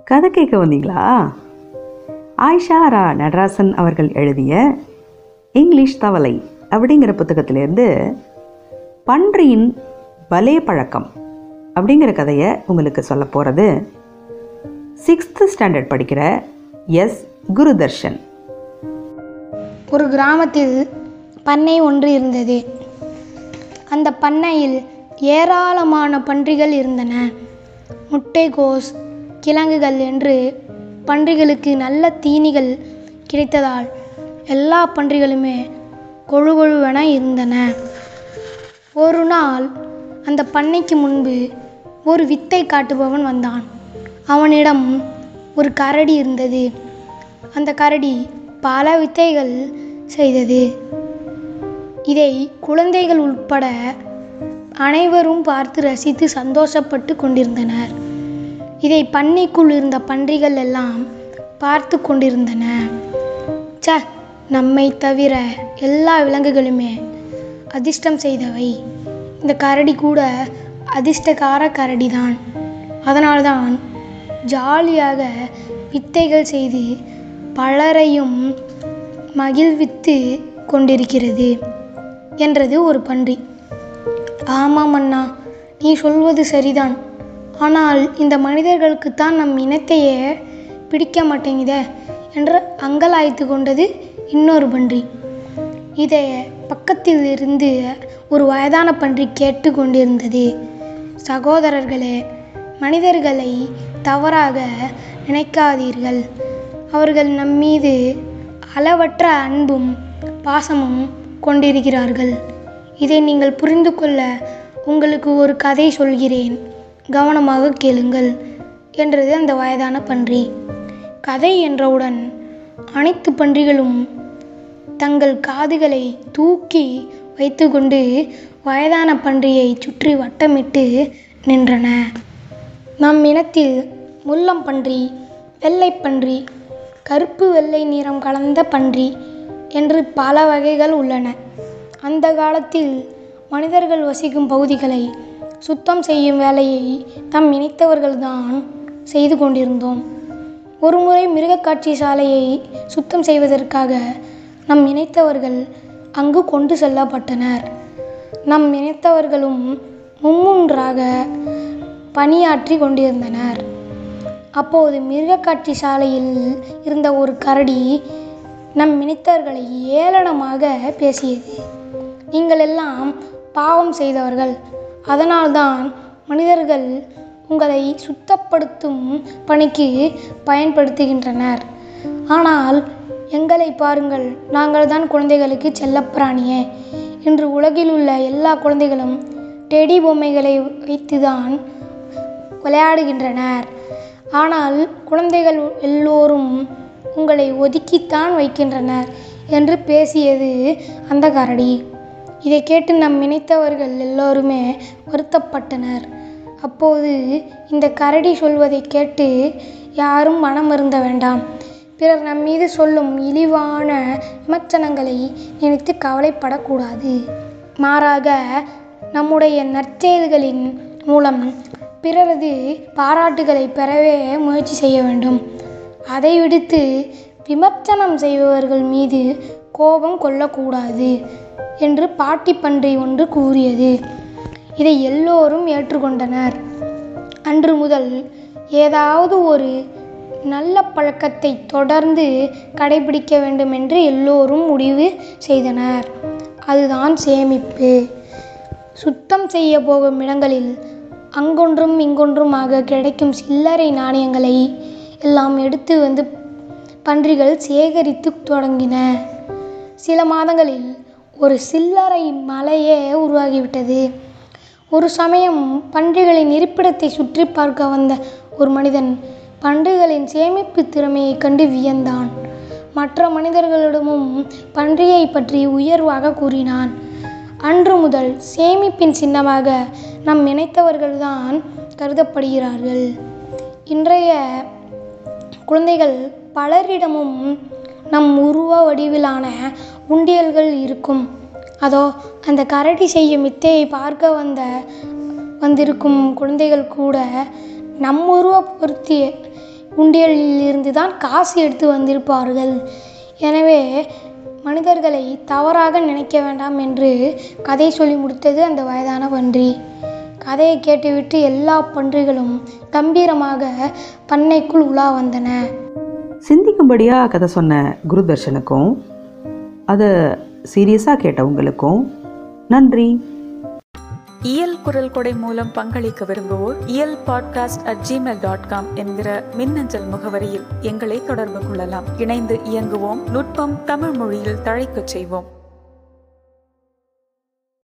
கதை கேட்க வந்தீங்களா ஆயிஷா ரா நடராசன் அவர்கள் எழுதிய இங்கிலீஷ் தவளை அப்படிங்கிற புத்தகத்திலேருந்து பன்றியின் பலே பழக்கம் அப்படிங்கிற கதையை உங்களுக்கு சொல்ல போகிறது சிக்ஸ்த்து ஸ்டாண்டர்ட் படிக்கிற எஸ் குருதர்ஷன் ஒரு கிராமத்தில் பண்ணை ஒன்று இருந்தது அந்த பண்ணையில் ஏராளமான பன்றிகள் இருந்தன முட்டைகோஸ் கிழங்குகள் என்று பன்றிகளுக்கு நல்ல தீனிகள் கிடைத்ததால் எல்லா பன்றிகளுமே கொழு கொழுவென இருந்தன ஒரு நாள் அந்த பண்ணைக்கு முன்பு ஒரு வித்தை காட்டுபவன் வந்தான் அவனிடம் ஒரு கரடி இருந்தது அந்த கரடி பல வித்தைகள் செய்தது இதை குழந்தைகள் உட்பட அனைவரும் பார்த்து ரசித்து சந்தோஷப்பட்டு கொண்டிருந்தனர் இதை பண்ணைக்குள் இருந்த பன்றிகள் எல்லாம் பார்த்து கொண்டிருந்தன ச நம்மை தவிர எல்லா விலங்குகளுமே அதிர்ஷ்டம் செய்தவை இந்த கரடி கூட அதிர்ஷ்டக்கார கரடிதான் அதனால்தான் ஜாலியாக வித்தைகள் செய்து பலரையும் மகிழ்வித்து கொண்டிருக்கிறது என்றது ஒரு பன்றி ஆமாம் அண்ணா நீ சொல்வது சரிதான் ஆனால் இந்த மனிதர்களுக்குத்தான் நம் இனத்தையே பிடிக்க மாட்டேங்குதே என்று அங்கலாய்த்து கொண்டது இன்னொரு பன்றி இதை பக்கத்தில் இருந்து ஒரு வயதான பன்றி கேட்டு கொண்டிருந்தது சகோதரர்களே மனிதர்களை தவறாக நினைக்காதீர்கள் அவர்கள் நம் மீது அளவற்ற அன்பும் பாசமும் கொண்டிருக்கிறார்கள் இதை நீங்கள் புரிந்து கொள்ள உங்களுக்கு ஒரு கதை சொல்கிறேன் கவனமாக கேளுங்கள் என்றது அந்த வயதான பன்றி கதை என்றவுடன் அனைத்து பன்றிகளும் தங்கள் காதுகளை தூக்கி வைத்துக்கொண்டு வயதான பன்றியை சுற்றி வட்டமிட்டு நின்றன நம் இனத்தில் முள்ளம் பன்றி வெள்ளை பன்றி கருப்பு வெள்ளை நிறம் கலந்த பன்றி என்று பல வகைகள் உள்ளன அந்த காலத்தில் மனிதர்கள் வசிக்கும் பகுதிகளை சுத்தம் செய்யும் வேலையை தம் இணைத்தவர்கள்தான் செய்து கொண்டிருந்தோம் ஒருமுறை மிருகக்காட்சி சாலையை சுத்தம் செய்வதற்காக நம் இணைத்தவர்கள் அங்கு கொண்டு செல்லப்பட்டனர் நம் இணைத்தவர்களும் மும்முன்றாக பணியாற்றி கொண்டிருந்தனர் அப்போது மிருகக்காட்சி சாலையில் இருந்த ஒரு கரடி நம் இணைத்தவர்களை ஏளனமாக பேசியது நீங்கள் எல்லாம் பாவம் செய்தவர்கள் அதனால்தான் மனிதர்கள் உங்களை சுத்தப்படுத்தும் பணிக்கு பயன்படுத்துகின்றனர் ஆனால் எங்களை பாருங்கள் நாங்கள் தான் குழந்தைகளுக்கு செல்லப்பிராணியே இன்று உலகில் உள்ள எல்லா குழந்தைகளும் டெடி பொம்மைகளை வைத்துதான் விளையாடுகின்றனர் ஆனால் குழந்தைகள் எல்லோரும் உங்களை ஒதுக்கித்தான் வைக்கின்றனர் என்று பேசியது அந்த கரடி இதை கேட்டு நம் நினைத்தவர்கள் எல்லோருமே வருத்தப்பட்டனர் அப்போது இந்த கரடி சொல்வதை கேட்டு யாரும் மனம் வருந்த வேண்டாம் பிறர் நம் மீது சொல்லும் இழிவான விமர்சனங்களை நினைத்து கவலைப்படக்கூடாது மாறாக நம்முடைய நற்செயல்களின் மூலம் பிறரது பாராட்டுகளை பெறவே முயற்சி செய்ய வேண்டும் அதை விடுத்து விமர்சனம் செய்பவர்கள் மீது கோபம் கொள்ளக்கூடாது என்று பாட்டி பன்றி ஒன்று கூறியது இதை எல்லோரும் ஏற்றுக்கொண்டனர் அன்று முதல் ஏதாவது ஒரு நல்ல பழக்கத்தை தொடர்ந்து கடைபிடிக்க வேண்டும் என்று எல்லோரும் முடிவு செய்தனர் அதுதான் சேமிப்பு சுத்தம் செய்ய போகும் இடங்களில் அங்கொன்றும் இங்கொன்றுமாக கிடைக்கும் சில்லறை நாணயங்களை எல்லாம் எடுத்து வந்து பன்றிகள் சேகரித்து தொடங்கின சில மாதங்களில் ஒரு சில்லறை மலையே உருவாகிவிட்டது ஒரு சமயம் பன்றிகளின் இருப்பிடத்தை சுற்றி பார்க்க வந்த ஒரு மனிதன் பன்றிகளின் சேமிப்பு திறமையை கண்டு வியந்தான் மற்ற மனிதர்களிடமும் பன்றியை பற்றி உயர்வாக கூறினான் அன்று முதல் சேமிப்பின் சின்னமாக நம் நினைத்தவர்கள்தான் கருதப்படுகிறார்கள் இன்றைய குழந்தைகள் பலரிடமும் நம் உருவ வடிவிலான உண்டியல்கள் இருக்கும் அதோ அந்த கரடி செய்யும் வித்தையை பார்க்க வந்த வந்திருக்கும் குழந்தைகள் கூட நம் உருவ பொருத்திய உண்டியலிலிருந்து தான் காசு எடுத்து வந்திருப்பார்கள் எனவே மனிதர்களை தவறாக நினைக்க வேண்டாம் என்று கதை சொல்லி முடித்தது அந்த வயதான பன்றி கதையை கேட்டுவிட்டு எல்லா பன்றிகளும் கம்பீரமாக பண்ணைக்குள் உலா வந்தன சிந்திக்கும்படியாக கதை சொன்ன குருதர்ஷனுக்கும் அதை சீரியஸாக கேட்டவங்களுக்கும் நன்றி இயல் குரல் கொடை மூலம் பங்களிக்க விரும்புவோர் Iyal podcast at Gmail dot com என்கிற மின்னஞ்சல் முகவரியில் எங்களை தொடர்பு கொள்ளலாம் இணைந்து இயங்குவோம் நுட்பம் தமிழ் மொழியில் தழைக்கச் செய்வோம்